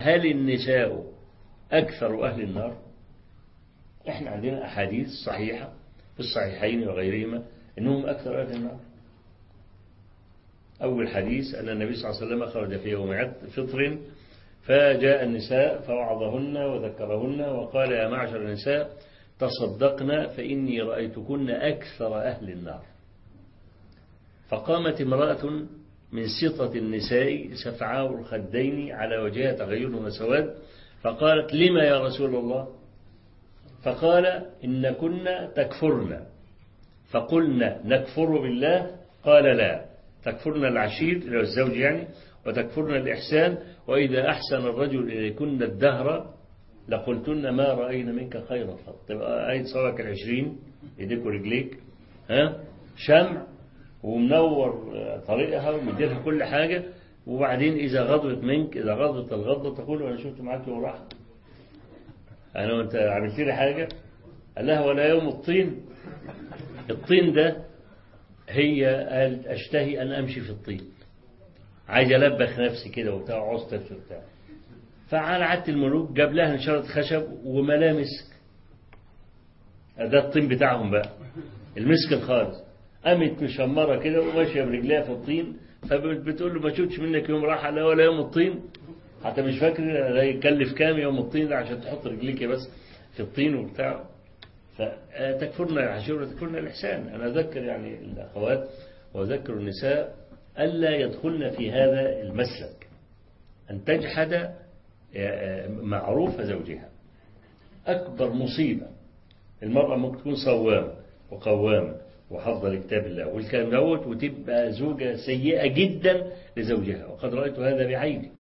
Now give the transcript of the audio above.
هل النساء أكثر أهل النار احنا عندنا أحاديث صحيحة في الصحيحين وغيرهما أنهم أكثر أهل النار أول حديث أن النبي صلى الله عليه وسلم خرج في يوم فطر فجاء النساء فوعظهن وذكرهن وقال يا معشر النساء تصدقنا فإني رأيتكن أكثر أهل النار فقامت امرأة من سطة النساء سفعاء الخدين على وجهها تغير وسواد فقالت لما يا رسول الله فقال إن كنا تكفرنا فقلنا نكفر بالله قال لا تكفرنا العشير إلى الزوج يعني وتكفرنا الإحسان وإذا أحسن الرجل إليكن الدهر لقلتن ما رأينا منك خيرا تبقى آية صلاك العشرين يديك ورجليك ها شمع ومنور طريقها ومديرها كل حاجة وبعدين إذا غضبت منك إذا غضبت الغضبة تقول أنا شفت معاك يوم راح أنا وأنت عملت لي حاجة قال لها ولا يوم الطين الطين ده هي قالت أشتهي أن أمشي في الطين عايز ألبخ نفسي كده وبتاع عصت في بتاع فعلى عادة الملوك جاب لها نشارة خشب وملامس ده الطين بتاعهم بقى المسك الخالص قامت مشمرة كده وماشية برجليها في الطين فبتقول له ما شفتش منك يوم راحة لا ولا يوم الطين حتى مش فاكر ده يكلف كام يوم الطين ده عشان تحط رجليك بس في الطين وبتاع فتكفرنا العشير وتكفرنا الإحسان أنا أذكر يعني الأخوات وأذكر النساء ألا يدخلن في هذا المسلك أن تجحد معروف زوجها أكبر مصيبة المرأة ممكن تكون صوامة وقوامة وحافظة لكتاب الله والكلام دوت وتبقى زوجة سيئة جدا لزوجها وقد رأيت هذا بعيني